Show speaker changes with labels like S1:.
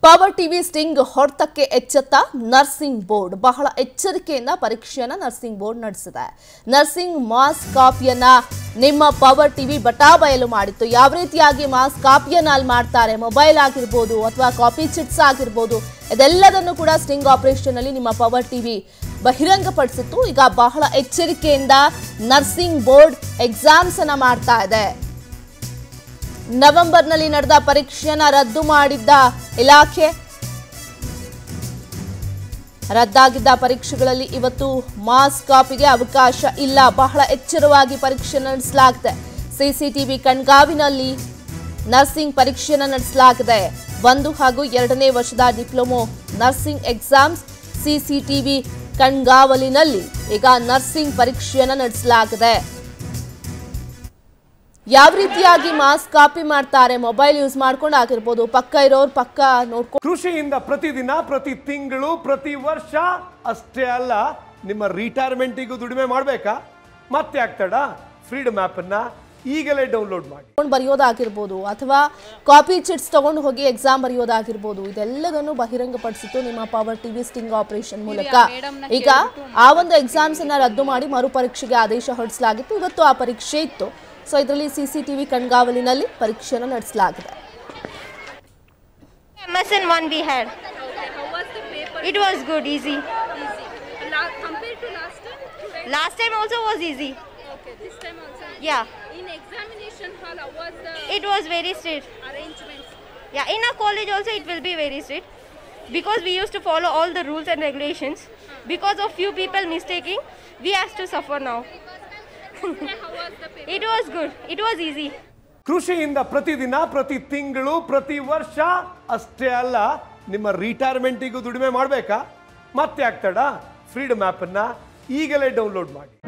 S1: Power TV sting ಹೊಡೆತಕ್ಕೆ ಎಚ್ಚೆತ್ತ nursing board ಬಹಳ ಎಚ್ಚರಿಕೆಯಿಂದ ಪರೀಕ್ಷೆಯನ್ನ ನರ್ಸಿಂಗ್ ಬೋರ್ಡ್ ನಡೆಸಿದೆ ನರ್ಸಿಂಗ್ ಮಾಸ್ ಕಾಪಿಯನ್ನ ನಿಮ್ಮ ಪವರ್ ಟಿವಿ ಬಟಾಬಯಲು ಮಾಡಿತ್ತು ಯಾವ ರೀತಿಯಾಗಿ ಮಾಸ್ ಕಾಪಿಯನ್ನ ಅಲ್ಲಿ ಮಾಡ್ತಾರೆ ಮೊಬೈಲ್ ಆಗಿರ್ಬೋದು ಅಥವಾ ಕಾಪಿ ಚಿಟ್ಸ್ ಆಗಿರ್ಬೋದು ಇದೆಲ್ಲದನ್ನು ಕೂಡ ಸ್ಟಿಂಗ್ ಆಪರೇಷನ್ ಅಲ್ಲಿ ನಿಮ್ಮ ಪವರ್ ಟಿವಿ ಬಹಿರಂಗಪಡಿಸಿತ್ತು ಈಗ ಬಹಳ ಎಚ್ಚರಿಕೆಯಿಂದ ನರ್ಸಿಂಗ್ ಬೋರ್ಡ್ ಎಕ್ಸಾಮ್ಸ್ ಅನ್ನ ಮಾಡ್ತಾ ಇದೆ ನವೆಂಬರ್ನಲ್ಲಿ ನಡೆದ ಪರೀಕ್ಷೆಯನ್ನ ರದ್ದು ಮಾಡಿದ್ದ ಇಲಾಖೆ ರದ್ದಾಗಿದ್ದ ಪರೀಕ್ಷೆಗಳಲ್ಲಿ ಇವತ್ತು ಮಾಸ್ ಕಾಪಿಗೆ ಅವಕಾಶ ಇಲ್ಲ ಬಹಳ ಎಚ್ಚರವಾಗಿ ಪರೀಕ್ಷೆ ನಡೆಸಲಾಗಿದೆ ಸಿಸಿಟಿವಿ ಕಣ್ಗಾವಿನಲ್ಲಿ ನರ್ಸಿಂಗ್ ಪರೀಕ್ಷೆಯನ್ನು ನಡೆಸಲಾಗಿದೆ ಒಂದು ಹಾಗೂ ಎರಡನೇ ವರ್ಷದ ಡಿಪ್ಲೊಮೊ ನರ್ಸಿಂಗ್ ಎಕ್ಸಾಮ್ಸ್ ಸಿಸಿಟಿವಿ ಕಣ್ಗಾವಲಿನಲ್ಲಿ ಈಗ ನರ್ಸಿಂಗ್ ಪರೀಕ್ಷೆಯನ್ನು ನಡೆಸಲಾಗಿದೆ ಯಾವ ರೀತಿಯಾಗಿ ಮಾಸ್ ಕಾಪಿ ಮಾಡ್ತಾರೆ ಮೊಬೈಲ್ ಯೂಸ್ ಮಾಡ್ಕೊಂಡು ಆಗಿರ್ಬೋದು ಪಕ್ಕ ಇರೋರು ಪಕ್ಕ ನೋಡ್ಕೊಂಡು
S2: ಕೃಷಿಯಿಂದ ಪ್ರತಿದಿನ ಪ್ರತಿ ತಿಂಗಳು ಪ್ರತಿ ವರ್ಷ ಅಷ್ಟೇ ಅಲ್ಲ ನಿಮ್ಮ ರಿಟೈರ್ಮೆಂಟಿಗೂ ದುಡಿಮೆ ಮಾಡಬೇಕಾ ಮತ್ತೆ ಆಗ್ತಡ ಫ್ರೀಡಮ್ ಅನ್ನ ಈಗಲೇ ಡೌನ್ಲೋಡ್ ಮಾಡಿ
S1: ಬರೆಯೋದಾಗಿರ್ಬೋದು ಅಥವಾ ಕಾಪಿ ಚಿಟ್ಸ್ ತಗೊಂಡು ಹೋಗಿ ಎಕ್ಸಾಮ್ ಬರೆಯೋದಾಗಿರ್ಬೋದು ಇದೆಲ್ಲದನ್ನು ಬಹಿರಂಗಪಡಿಸಿತ್ತು ನಿಮ್ಮ ಪವರ್ ಟಿವಿ ಸ್ಟಿಂಗ್ ಆಪರೇಷನ್ ಮೂಲಕ ಈಗ ಆ ಒಂದು ಎಕ್ಸಾಮ್ಸ್ ಅನ್ನ ರದ್ದು ಮಾಡಿ ಮರು ಪರೀಕ್ಷೆಗೆ ಆದೇಶ ಹೊರಡಿಸಲಾಗಿತ್ತು ಇವತ್ತು ಆ ಪರೀಕ್ಷೆ ಇತ್ತು ಸೊ ಇದರಲ್ಲಿ ಸಿಸಿಟಿವಿ ಕಣ್ಗಾವಲಿನಲ್ಲಿ ಪರೀಕ್ಷೆಯನ್ನು ನಡೆಸಲಾಗಿದೆ
S3: MSN one we had.
S4: How was the paper?
S3: It was good, easy.
S4: easy. La- compared to last time? Today?
S3: Last time also was easy.
S4: Okay, this time also.
S3: Yeah,
S4: In examination hall, how was the
S3: it was very strict.
S4: arrangements?
S3: Yeah, in our college also it will be very strict because we used to follow all the rules and regulations. Because of few people mistaking, we have to suffer now.
S4: Today, how was the paper?
S3: It was good. It was easy.
S2: ಕೃಷಿಯಿಂದ ಪ್ರತಿದಿನ ಪ್ರತಿ ತಿಂಗಳು ಪ್ರತಿ ವರ್ಷ ಅಷ್ಟೇ ಅಲ್ಲ ನಿಮ್ಮ ರಿಟೈರ್ಮೆಂಟಿಗೂ ದುಡಿಮೆ ಮಾಡಬೇಕಾ ಮತ್ತೆ ಆಗ್ತಡ ಫ್ರೀಡಮ್ ಅನ್ನ ಈಗಲೇ ಡೌನ್ಲೋಡ್ ಮಾಡಿ